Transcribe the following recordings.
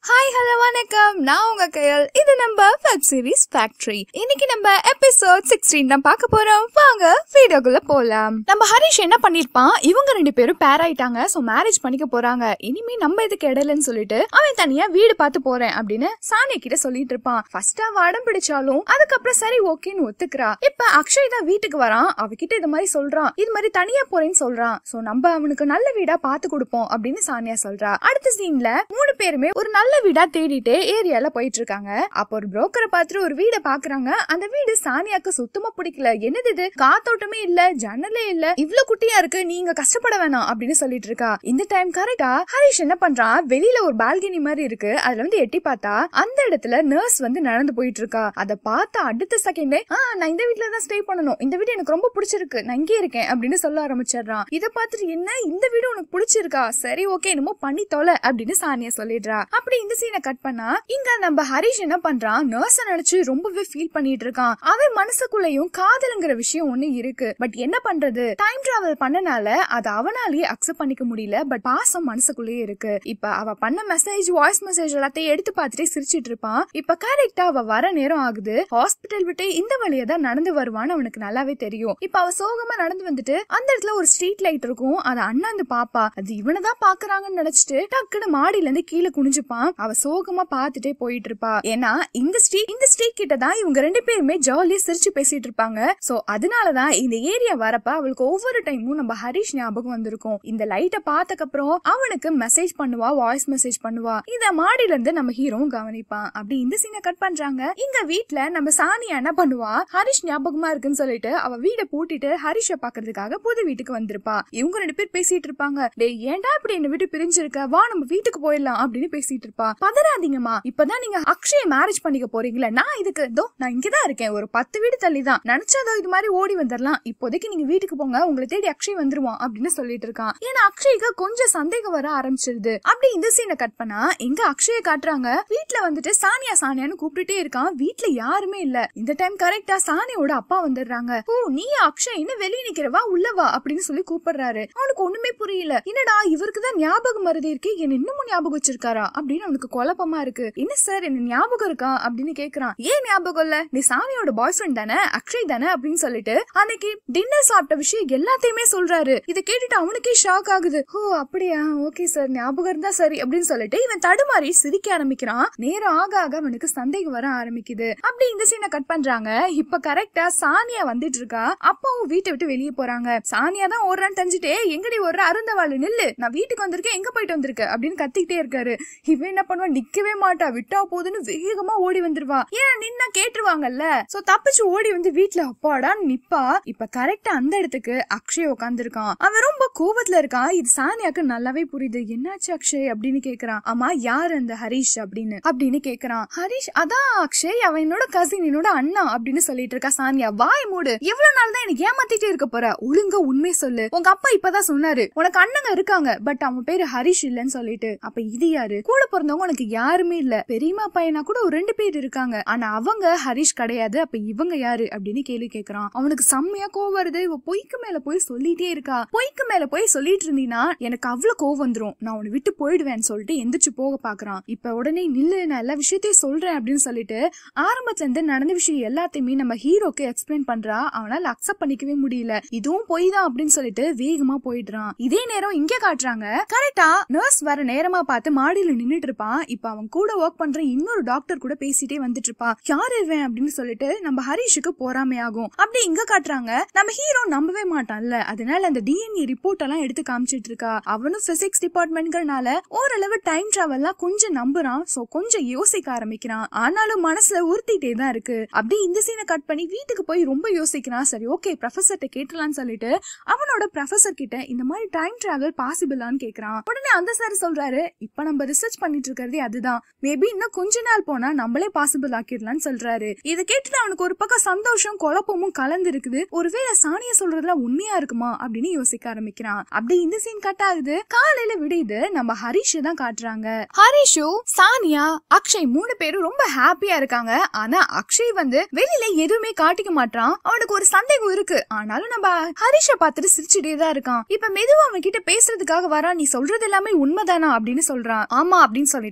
hi hello வணக்கம் நான் உங்க கையல் இது நம்ம வெப் சீரிஸ் ஃபேக்டரி இன்னைக்கு நம்ம எபிசோட் சிக்ஸ்டீன் தான் பார்க்க போறோம் வாங்க வீடியோக்குள்ள போலாம் நம்ம ஹரிஷ் என்ன பண்ணிருப்பான் இவங்க ரெண்டு பேரும் பேர் ஆயிட்டாங்க சோ மேரேஜ் பண்ணிக்க போறாங்க இனிமே நம்ம இதுக்கு இடையிலன்னு சொல்லிட்டு அவன் தனியா வீடு பார்த்து போறேன் அப்படின்னு சானியா கிட்ட சொல்லிட்டு இருப்பான் ஃபர்ஸ்ட் அவ அடம் பிடிச்சாலும் அதுக்கப்புறம் சரி ஓகேன்னு ஒத்துக்கிறா இப்ப அக்ஷய் தான் வீட்டுக்கு வரான் அவகிட்ட இது மாதிரி சொல்றான் இது மாதிரி தனியா போறேன்னு சொல்றான் சோ நம்ம அவனுக்கு நல்ல வீடா பார்த்து கொடுப்போம் அப்படின்னு சானியா சொல்றா அடுத்த சீன்ல மூணு பேருமே ஒரு நல்ல வீடா தேடிட்டு ஏரியால போயிட்டு இருக்காங்க அப்போ ஒரு புரோக்கரை பார்த்துட்டு ஒரு வீடை பாக்குறாங்க அந்த வீடு சானியாக்கு சுத்தமா பிடிக்கல என்னது இது காத்தோட்டமே இல்ல ஜன்னலே இல்ல இவ்ளோ குட்டியா இருக்கு நீங்க கஷ்டப்பட வேணாம் அப்படின்னு சொல்லிட்டு இருக்கா இந்த டைம் கரெக்டா ஹரிஷ் என்ன பண்றான் வெளியில ஒரு பால்கனி மாதிரி இருக்கு அதுல வந்து எட்டி பார்த்தா அந்த இடத்துல நர்ஸ் வந்து நடந்து போயிட்டு இருக்கா அத பார்த்த அடுத்த செகண்டே ஆ நான் இந்த வீட்ல தான் ஸ்டே பண்ணணும் இந்த வீடு எனக்கு ரொம்ப பிடிச்சிருக்கு நான் இங்கே இருக்கேன் அப்படின்னு சொல்ல ஆரம்பிச்சிடுறான் இத பார்த்துட்டு என்ன இந்த வீடு உனக்கு பிடிச்சிருக்கா சரி ஓகே என்னமோ பண்ணி தொலை அப்படின்னு சானியா சொல்லிடுறா அப்படி இந்த சீனை கட் பண்ணா இங்க நம்ம ஹரிஷ் என்ன பண்றான் நர்ஸ நினைச்சு ரொம்பவே ஃபீல் பண்ணிட்டு இருக்கான் அவன் மனசுக்குள்ளேயும் காதலுங்கிற விஷயம் ஒண்ணு இருக்கு பட் என்ன பண்றது டைம் டிராவல் பண்ணனால அது அவனாலேயே அக்செப்ட் பண்ணிக்க முடியல பட் பாசம் மனசுக்குள்ளேயே இருக்கு இப்ப அவ பண்ண மெசேஜ் வாய்ஸ் மெசேஜ் எல்லாத்தையும் எடுத்து பார்த்துட்டே சிரிச்சிட்டு இருப்பான் இப்ப கரெக்டா அவ வர நேரம் ஆகுது ஹாஸ்பிட்டல் விட்டு இந்த வழியா தான் நடந்து வருவான்னு அவனுக்கு நல்லாவே தெரியும் இப்ப அவ சோகமா நடந்து வந்துட்டு அந்த இடத்துல ஒரு ஸ்ட்ரீட் லைட் இருக்கும் அத அண்ணாந்து பாப்பா அது இவனை தான் பாக்குறாங்கன்னு நினைச்சிட்டு டக்குன்னு மாடியில இருந்து கீழே குனிஞ்சுப்பான் அவ சோகமா பார்த்துட்டே போயிட்டு இருப்பா ஏன்னா இந்த ஸ்ட்ரீட் இந்த ஸ்ட்ரீட் கிட்ட தான் இவங்க ரெண்டு பேருமே ஜாலியா சிரிச்சு பேசிட்டு இருப்பாங்க சோ அதனாலதான் இந்த ஏரியா வரப்ப அவளுக்கு ஒவ்வொரு டைமும் நம்ம ஹரிஷ் ஞாபகம் வந்திருக்கும் இந்த லைட்டை பார்த்தக்கப்புறம் அவனுக்கு மெசேஜ் பண்ணுவா வாய்ஸ் மெசேஜ் பண்ணுவா இத மாடியில இருந்து நம்ம ஹீரோவும் கவனிப்பான் அப்படி இந்த சீனை கட் பண்றாங்க இங்க வீட்ல நம்ம சானியா என்ன பண்ணுவா ஹரிஷ் ஞாபகமா இருக்குன்னு சொல்லிட்டு அவ வீட பூட்டிட்டு ஹரிஷ பாக்குறதுக்காக புது வீட்டுக்கு வந்திருப்பா இவங்க ரெண்டு பேர் பேசிட்டு இருப்பாங்க டேய் ஏன்டா இப்படி என்ன விட்டு பிரிஞ்சிருக்க வா நம்ம வீட்டுக்கு போயிடலாம் அப்படின்னு பேசிட்டு இருப்பா பதறாதீங்கம்மா இப்பதான் நீங்க அக்ஷய மேரேஜ் பண்ணிக்க போறீங்களா நான் இதுக்கு இதோ நான் இங்கதான் இருக்கேன் ஒரு பத்து வீடு தள்ளி தான் நினைச்சதோ இது மாதிரி ஓடி வந்துடலாம் இப்போதைக்கு நீங்க வீட்டுக்கு போங்க உங்களை தேடி அக்ஷய் வந்துருவான் அப்படின்னு சொல்லிட்டு இருக்கான் ஏன்னா அக்ஷய்க்கு கொஞ்சம் சந்தேகம் வர ஆரம்பிச்சிருது அப்படி இந்த சீனை கட் பண்ணா எங்க அக்ஷய காட்டுறாங்க வீட்ல வந்துட்டு சானியா சானியான்னு கூப்பிட்டுட்டே இருக்கான் வீட்ல யாருமே இல்ல இந்த டைம் கரெக்டா சானியோட அப்பா வந்துடுறாங்க ஓ நீ அக்ஷய் இன்னும் வெளியே நிக்கிறவா உள்ளவா அப்படின்னு சொல்லி கூப்பிடுறாரு அவனுக்கு ஒண்ணுமே புரியல என்னடா இவருக்கு தான் ஞாபகம் மருதி இருக்கு என்ன இன்னமும் ஞாபகம் வச்சிருக்காரா அப்படின்னு அவனுக்கு குழப்பமா இருக்கு என்ன சார் என்ன ஞாபகம் இருக்கா அப்படின்னு கேக்குறான் ஏன் ஞாபகம் இல்ல நீ சானியோட பாய் ஃப்ரெண்ட் தானே அக்ஷய் தானே அப்படின்னு சொல்லிட்டு அன்னைக்கு டின்னர் சாப்பிட்ட விஷயம் எல்லாத்தையுமே சொல்றாரு இதை கேட்டுட்டு அவனுக்கே ஷாக் ஆகுது ஓ அப்படியா ஓகே சார் ஞாபகம் இருந்தா சரி அப்படின்னு சொல்லிட்டு இவன் தடுமாறி சிரிக்க ஆரம்பிக்கிறான் நேரம் ஆக ஆக அவனுக்கு சந்தேகம் வர ஆரம்பிக்குது அப்படி இந்த சீனை கட் பண்றாங்க இப்ப கரெக்டா சானியா வந்துட்டு இருக்கா அப்பாவும் வீட்டை விட்டு வெளியே போறாங்க சானியா தான் ஓடுறான்னு தெரிஞ்சுட்டே எங்கடி ஓடுற அருந்தவாள் நில்லு நான் வீட்டுக்கு வந்திருக்கேன் எங்க போயிட்டு வந்திருக்க அப்படின்னு கத்திக்கிட்டே இருக்காரு இவன் என்ன பண்ணுவா நிக்கவே மாட்டா விட்டா போதுன்னு வேகமா ஓடி வந்துருவா ஏன் நின்னா கேட்டுருவாங்கல்ல சோ தப்பிச்சு ஓடி வந்து வீட்டுல அப்பாடான்னு நிப்பா இப்ப கரெக்டா அந்த இடத்துக்கு அக்ஷய் உட்காந்துருக்கான் அவன் ரொம்ப கோவத்துல இருக்கான் இது சானியாக்கு நல்லாவே புரியுது என்னாச்சு அக்ஷய் அப்படின்னு கேக்குறான் ஆமா யார் அந்த ஹரிஷ் அப்படின்னு அப்படின்னு கேக்குறான் ஹரிஷ் அதான் அக்ஷய் அவன் என்னோட கசின் என்னோட அண்ணா அப்படின்னு சொல்லிட்டு இருக்கா சானியா வாய் மூடு எவ்வளவு நாள் தான் எனக்கு ஏமாத்திட்டே இருக்க போற ஒழுங்கா உண்மை சொல்லு உங்க அப்பா இப்பதான் சொன்னாரு உனக்கு அண்ணங்க இருக்காங்க பட் அவன் பேரு ஹரிஷ் இல்லன்னு சொல்லிட்டு அப்ப இது யாரு கூட பிறந்தவங்க உனக்கு யாருமே இல்ல பெரியம்மா பையனா கூட ஒரு ரெண்டு பேர் இருக்காங்க ஆனா அவங்க ஹரிஷ் கிடையாது அப்ப இவங்க யாரு அப்படின்னு கேள்வி கேக்குறான் அவனுக்கு செம்மையா கோவம் வருது இவ பொய்க்கு மேல போய் சொல்லிட்டே இருக்கா பொய்க்கு மேல போய் சொல்லிட்டு இருந்தீங்கன்னா எனக்கு அவ்வளவு கோவம் வந்துரும் நான் உன்னை விட்டு போயிடுவேன்னு சொல்லிட்டு எந்திரிச்சு போக பாக்குறான் இப்ப உடனே நில்லு நான் எல்லா விஷயத்தையும் சொல்றேன் அப்படின்னு சொல்லிட்டு ஆரம்பத்துல இருந்து நடந்த விஷயம் எல்லாத்தையுமே நம்ம ஹீரோக்கு எக்ஸ்பிளைன் பண்றா அவனால அக்செப்ட் பண்ணிக்கவே முடியல இதுவும் பொய் தான் அப்படின்னு சொல்லிட்டு வேகமா போயிடுறான் இதே நேரம் இங்க காட்டுறாங்க கரெக்டா நர்ஸ் வர நேரமா பார்த்து மாடியில நின்னுட்டு இருப்பான் இப்ப அவன் கூட ஒர்க் பண்ற இன்னொரு டாக்டர் கூட பேசிட்டே வந்துட்டு இருப்பா யார் இவன் அப்படின்னு சொல்லிட்டு நம்ம ஹரிஷுக்கு பொறாமை ஆகும் அப்படி இங்க காட்டுறாங்க நம்ம ஹீரோ நம்பவே மாட்டான்ல அதனால அந்த டிஎன்ஏ ரிப்போர்ட் எல்லாம் எடுத்து காமிச்சிட்டு இருக்கா அவனும் பிசிக்ஸ் டிபார்ட்மெண்ட்னால ஓரளவு டைம் டிராவல்லாம் கொஞ்சம் நம்புறான் சோ கொஞ்சம் யோசிக்க ஆரம்பிக்கிறான் ஆனாலும் மனசுல உறுத்திட்டே தான் இருக்கு அப்படி இந்த சீனை கட் பண்ணி வீட்டுக்கு போய் ரொம்ப யோசிக்கிறான் சரி ஓகே ப்ரொஃபசர்ட்ட கேட்டலாம்னு சொல்லிட்டு அவனோட ப்ரொஃபசர் கிட்ட இந்த மாதிரி டைம் டிராவல் பாசிபிளான்னு கேக்குறான் உடனே அந்த சார் சொல்றாரு இப்ப நம்ம ரிசர்ச் பண்ணிட்டு இருக்கிறதே அதுதான் மேபி இன்னும் கொஞ்ச நாள் போனா நம்மளே பாசிபிள் ஆக்கிடலாம்னு சொல்றாரு இதை கேட்டுட்டு அவனுக்கு ஒரு பக்கம் சந்தோஷம் குழப்பமும் கலந்து இருக்குது ஒருவேளை சாணிய சொல்றதுலாம் உண்மையா இருக்குமா அப்படின்னு யோசிக்க ஆரம்பிக்கிறான் அப்படி இந்த சீன் கட் ஆகுது காலையில விடையுது நம்ம ஹரிஷ் தான் காட்டுறாங்க ஹரிஷு சானியா அக்ஷய் மூணு பேரும் ரொம்ப ஹாப்பியா இருக்காங்க ஆனா அக்ஷய் வந்து வெளியில எதுவுமே காட்டிக்க மாட்டான் அவனுக்கு ஒரு சந்தேகம் இருக்கு ஆனாலும் நம்ம ஹரிஷ பார்த்துட்டு சிரிச்சுட்டே தான் இருக்கான் இப்ப மெதுவா அவன் கிட்ட பேசுறதுக்காக வரா நீ சொல்றது எல்லாமே உண்மைதானா அப்படின்னு சொல்றான் ஆமா அப்படின்னு சொல்லிட்டு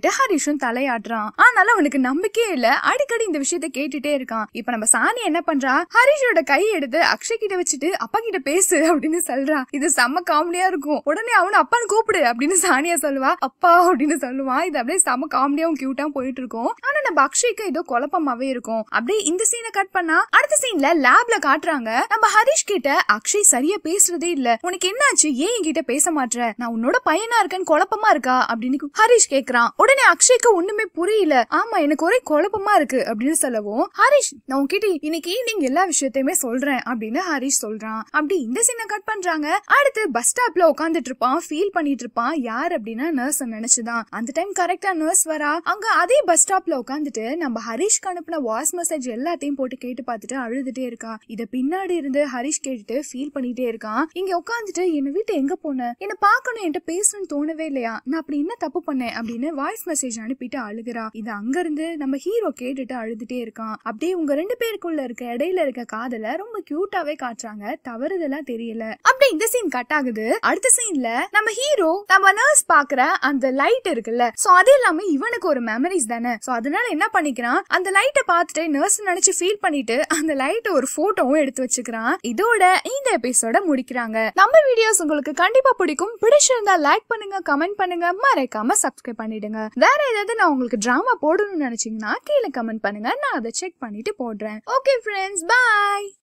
சொல்லிட்டு ஹரிஷும் தலையாடுறான் ஆனாலும் அவனுக்கு நம்பிக்கையே இல்ல அடிக்கடி இந்த விஷயத்த கேட்டுட்டே இருக்கான் இப்ப நம்ம சாணி என்ன பண்றா ஹரிஷோட கை எடுத்து அக்ஷய் கிட்ட வச்சுட்டு அப்பா கிட்ட பேசு அப்படின்னு சொல்றா இது செம்ம காமெடியா இருக்கும் உடனே அவனு அப்பான்னு கூப்பிடு அப்படின்னு சானியா சொல்லுவா அப்பா அப்படின்னு சொல்லுவான் இது அப்படியே செம்ம காமெடியாவும் கியூட்டா போயிட்டு இருக்கும் ஆனா நம்ம அக்ஷய்க்கு ஏதோ குழப்பமாவே இருக்கும் அப்படியே இந்த சீனை கட் பண்ணா அடுத்த சீன்ல லேப்ல காட்டுறாங்க நம்ம ஹரிஷ் கிட்ட அக்ஷய் சரியா பேசுறதே இல்ல உனக்கு என்னாச்சு ஏன் என்கிட்ட பேச மாட்ற நான் உன்னோட பையனா இருக்கேன்னு குழப்பமா இருக்கா அப்படின்னு ஹரிஷ் கேக்குறான் உடனே அக்ஷய்க்கு ஒண்ணுமே புரியல ஆமா எனக்கு ஒரே குழப்பமா இருக்கு அப்படின்னு சொல்லவும் ஹரிஷ் நான் உன்கிட்ட இன்னைக்கு ஈவினிங் எல்லா விஷயத்தையுமே சொல்றேன் அப்படின்னு ஹரிஷ் சொல்றான் அப்படி இந்த சீனை கட் பண்றாங்க அடுத்து பஸ் ஸ்டாப்ல உட்காந்துட்டு இருப்பான் ஃபீல் பண்ணிட்டு இருப்பான் யார் அப்படின்னா நர்ஸ் நினைச்சுதான் அந்த டைம் கரெக்டா நர்ஸ் வரா அங்க அதே பஸ் ஸ்டாப்ல உட்காந்துட்டு நம்ம ஹரிஷ்க்கு அனுப்பின வாய்ஸ் மெசேஜ் எல்லாத்தையும் போட்டு கேட்டு பார்த்துட்டு அழுதுட்டே இருக்கா இத பின்னாடி இருந்து ஹரிஷ் கேட்டுட்டு ஃபீல் பண்ணிட்டே இருக்கான் இங்க உட்காந்துட்டு என்ன வீட்டு எங்க போன என்ன பார்க்கணும் என்கிட்ட பேசணும்னு தோணவே இல்லையா நான் அப்படி என்ன தப்பு பண்ணேன் அப்படின்னு வாய்ஸ் மெசேஜ் அனுப்பிட்டு அழுகுறா இது அங்க இருந்து நம்ம ஹீரோ கேட்டுட்டு அழுதுட்டே இருக்கான் அப்படியே உங்க ரெண்டு பேருக்குள்ள இருக்க இடையில இருக்க காதல ரொம்ப கியூட்டாவே காட்டுறாங்க தவறுதெல்லாம் தெரியல அப்படி இந்த சீன் கட் ஆகுது அடுத்த சீன்ல நம்ம ஹீரோ நம்ம நர்ஸ் பாக்குற அந்த லைட் இருக்குல்ல சோ அது இல்லாம இவனுக்கு ஒரு மெமரிஸ் தானே சோ அதனால என்ன பண்ணிக்கிறான் அந்த லைட்டை பார்த்துட்டு நர்ஸ் நினைச்சு ஃபீல் பண்ணிட்டு அந்த லைட்டை ஒரு போட்டோவும் எடுத்து வச்சுக்கிறான் இதோட இந்த எபிசோட முடிக்கிறாங்க நம்ம வீடியோஸ் உங்களுக்கு கண்டிப்பா பிடிக்கும் பிடிச்சிருந்தா லைக் பண்ணுங்க கமெண்ட் பண்ணுங்க மறக்காம சப்ஸ்கிரைப் பண்ணிடுங்க வேற ஏதாவது நான் உங்களுக்கு டிராமா போடணும்னு நினைச்சீங்கன்னா கீழே கமெண்ட் பண்ணுங்க நான் அதை செக் பண்ணிட்டு போடுறேன் ஓகே ஃப்ரெண்ட்ஸ் பாய்